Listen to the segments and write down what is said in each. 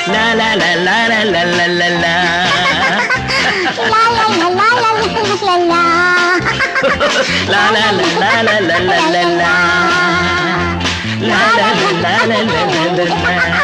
லா லா லா லா லா லா லா லா லா. லா லா லா லா லா லா லா. லா லா லா லா லா லா லா லா லா. லா லா லா லா லா லா லா லா லா.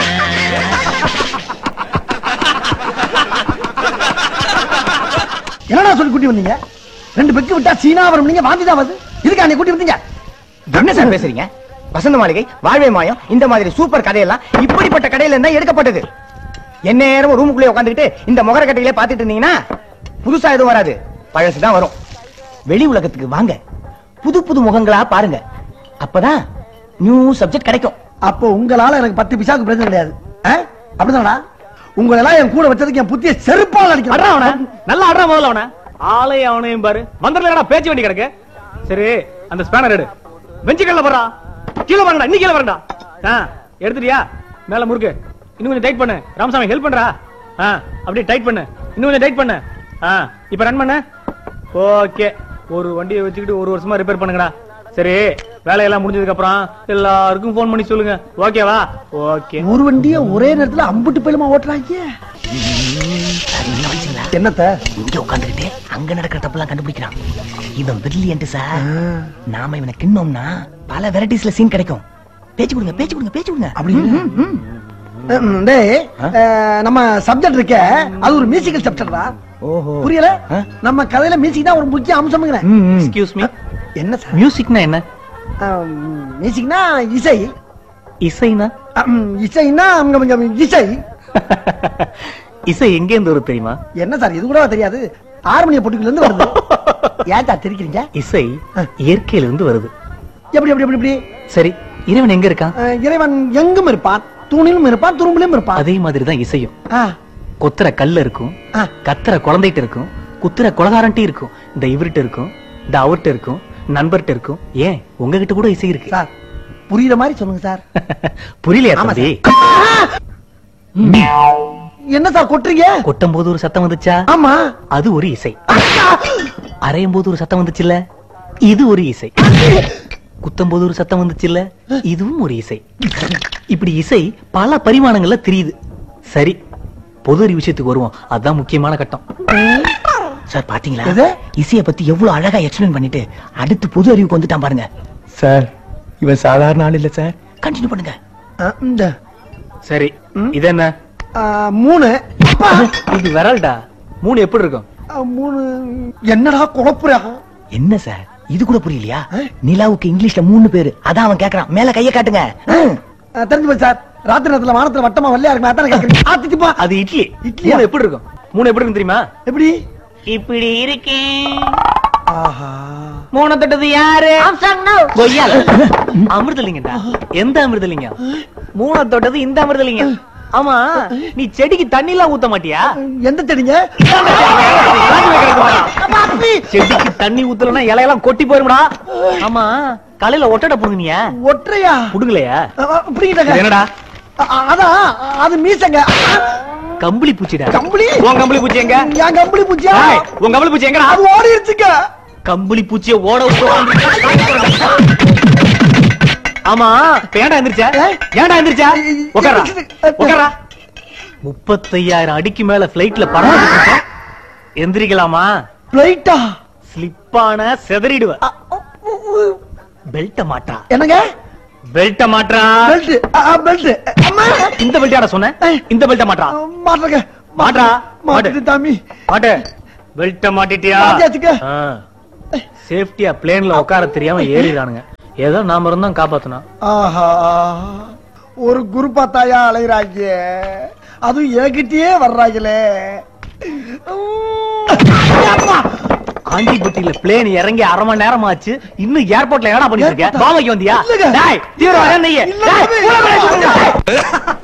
என்னடா சொல்லி கூட்டி வந்தீங்க ரெண்டு பெக்கு விட்டா சீனா வரும் நீங்க வாந்தி தான் வருது இதுக்கு அன்னை கூட்டி வந்தீங்க என்ன சார் பேசுறீங்க வசந்த மாளிகை வாழ்வே மாயம் இந்த மாதிரி சூப்பர் கதையெல்லாம் இப்படிப்பட்ட கடையில இருந்தா எடுக்கப்பட்டது என்ன நேரம் ரூமுக்குள்ளே உட்காந்துக்கிட்டு இந்த முகர கட்டையிலே பார்த்துட்டு இருந்தீங்கன்னா புதுசா எதுவும் வராது பழசு தான் வரும் வெளி உலகத்துக்கு வாங்க புது புது முகங்களா பாருங்க அப்பதான் நியூ சப்ஜெக்ட் கிடைக்கும் அப்போ உங்களால எனக்கு பத்து பிசாக்கு பிரச்சனை கிடையாது ஆ? அப்படிதானடா உங்களை எல்லாம் என் கூட வச்சதுக்கு என் புத்திய செருப்பால் அட்ரா அவன அடிக்கிறேன் நல்லா அட்ரா முதல்ல அவன ஆளே அவனையும் பாரு வந்துடலடா பேச்சு வேண்டி கிடக்கு சரி அந்த ஸ்பேனர் எடு பெஞ்சு கல்ல போறா கீழே வரண்டா இன்னி கீழே வரண்டா ஆ எடுத்துட்டியா மேல முறுக்கு இன்னும் கொஞ்சம் டைட் பண்ணு ராமசாமி ஹெல்ப் பண்றா ஆ அப்படியே டைட் பண்ணு இன்னும் கொஞ்சம் டைட் பண்ணு ஆ இப்ப ரன் பண்ணு ஓகே ஒரு வண்டியை வச்சுக்கிட்டு ஒரு வருஷமா ரிப்பேர் பண்ணுங்கடா சரி வேலையெல்லாம் முடிஞ்சதுக்கு அப்புறம் எல்லாருக்கும் ஃபோன் பண்ணி சொல்லுங்க ஓகேவா ஓகே ஒரு வண்டிய ஒரே நேரத்துல அம்புட்டு பயிலுமா ஓட்டுறாங்க என்னத்த இங்க உட்காந்துக்கிட்டு அங்க நடக்கிற தப்பெல்லாம் கண்டுபிடிக்கிறான் இவன் பிரில்லியன்ட் சார் நாம இவனை கிண்ணோம்னா பல வெரைட்டிஸ்ல சீன் கிடைக்கும் பேச்சு கொடுங்க பேச்சு கொடுங்க பேச்சு கொடுங்க அப்படி ம், டேய் அஹ், நம்ம சப்ஜெக்ட் இருக்க அது ஒரு மியூசிக்கல் சப்ஜெக்ட்ரா ஓஹோ புரியல ஆ? நம்ம கதையில மியூசிக் தான் ஒரு முக்கிய அம்சம்ங்கிறேன் எக்ஸ்கியூஸ் மீ என்ன சார் மியூசிக்னா என்ன மியூசிக்னா இசை இசைனா அம், இசைன்னா அங்க கொஞ்சம் இசை இசை எங்க இருந்து வரும் தெரியுமா என்ன சார் இது கூட தெரியாது ஹார்மோனிய பொட்டுக்குள்ள இருந்து வருது ஏன் சார் தெரிக்கிறீங்க இசை இயற்கையில இருந்து வருது எப்படி எப்படி எப்படி எப்படி சரி இறைவன் எங்க இருக்கான் அஹ், இறைவன் எங்கும் இருப்பான் தூணிலும் இருப்பான் துரும்பிலும் இருப்பான் அதே மாதிரி தான் இசையும் ஆ, கொத்துற கல்ல இருக்கும் ஆ. கத்துற குழந்தைகிட்ட இருக்கும் குத்துற குலகாரன்ட்டி இருக்கும் இந்த இவர்கிட்ட இருக்கும் இந்த அவர்கிட்ட இருக்கும் நண்பர்கிட்ட இருக்கும் ஏன் உங்ககிட்ட கூட இசை இருக்கு சார் புரியுற மாதிரி சொல்லுங்க சார் புரியலையா ஆமா தம்பி என்ன சார் கொட்டுறீங்க கொட்டும் போது ஒரு சத்தம் வந்துச்சா ஆமா அது ஒரு இசை அரையும் போது ஒரு சத்தம் வந்துச்சுல்ல இது ஒரு இசை குத்தும் போது ஒரு சத்தம் வந்துச்சுல்ல இதுவும் ஒரு இசை இப்படி இசை பல பரிமாணங்கள்ல தெரியுது சரி பொது அறிவு விஷயத்துக்கு வருவோம் அதுதான் முக்கியமான கட்டம் சார் பாத்தீங்களா எது? இசைய பத்தி எவ்வளவு அழகா எக்ஸ்பிளைன் பண்ணிட்டு அடுத்து புது அறிவுக்கு வந்துட்டான் பாருங்க சார் இவன் சாதாரண ஆள் இல்ல சார் கண்டினியூ பண்ணுங்க அஹ், இந்த சரி இது என்ன அஹ், மூணு அப்பா, இது விரல்டா மூணு எப்படி இருக்கும் அஹ், மூணு என்னடா குழப்புறா என்ன சார் இது கூட புரியலையா ஆ? நிலாவுக்கு இங்கிலீஷ்ல மூணு பேரு அதான் அவன் கேக்குறான் மேல கைய காட்டுங்க ம். அஹ், தெரிஞ்சு போச்சு சார் ராத்திரி நேரத்துல வானத்துல வட்டமா வெள்ளையா இருக்குமே அதானே கேக்குறீங்க ஆத்திச்சுப்பா அது இட்லி இட்லியா? மூணு எப்படி இருக்கும் மூணு எப்படி இருக்கும் தெரியுமா எப்படி இப்படி இருக்கேன் ஆஹா மூணு தொட்டது யாரு கொய்யால அமிர்தலிங்கடா எந்த அமிர்தலிங்கம் மூணு தொட்டது இந்த அமிர்தலிங்கம் ஆமா நீ செடிக்கு தண்ணி எல்லாம் ஊத்த மாட்டியா எந்த செடிங்க செடிக்கு தண்ணி ஊத்தலன்னா இலையெல்லாம் கொட்டி போயிரும்டா ஆமா காலையில ஒட்டடை புடுங்கினியா ஒற்றையா புடுங்கலையா அஹ், புடிங்கிட்டேங்க இது என்னடா அ- அ- அதான் அது மீசங்க கம்பளி பூச்சிடா கம்பளி உன் கம்பளி பூச்சி எங்க என் கம்பளி பூச்சியா ஏய், உன் கம்பளி பூச்சி எங்கடா அது ஓடிடுச்சுங்க கம்பளி பூச்சிய ஓட விட்டு ஆமா இப்ப ஏன்டா எந்திரிச்சா ஏய். ஏன்டா எந்திரிச்சா உட்காரா எந்திரிச்சு. உட்காரா முப்பத்தையாயிரம் அடிக்கு மேல பிளைட்ல பறந்துட்டு இருக்கோம் எந்திரிக்கலாமா பிளைட்டா ஸ்லிப்பான செதறிடுவ பெல்ட்ட மாட்டா என்னங்க பெல்ட்ட மாட்டா பெல்ட் பெல்ட் அம்மா இந்த பெல்ட்டாடா சொன்ன ஏய். இந்த பெல்ட்ட மாட்டா மாட்டுறங்க மாட்றா. மாட்டுட்டு தாமி மாட்டு பெல்ட்ட மாட்டிட்டியா மாட்டியாச்சுங்க. சேஃப்டியா பிளேன்ல உட்கார தெரியாம ஏறிடுறானுங்க ஏதோ நாம இருந்தோம் காப்பாத்தணும் ஆஹா ஒரு குருப்பா தாயா அலைகிறாங்க அதுவும் என்கிட்டயே வர்றாங்களே அம்மா! ஆண்டிப்பட்டியில பிளேன் இறங்கி அரை மணி நேரம் ஆச்சு இன்னும் ஏர்போர்ட்ல என்னடா பண்ணிட்டு இருக்க Airport ஆ? பாவைக்கு வந்தியா இல்லங்க. டேய் தீவிரவாதம் நீ இல்ல, டேய், இல்ல. உள்ள போய்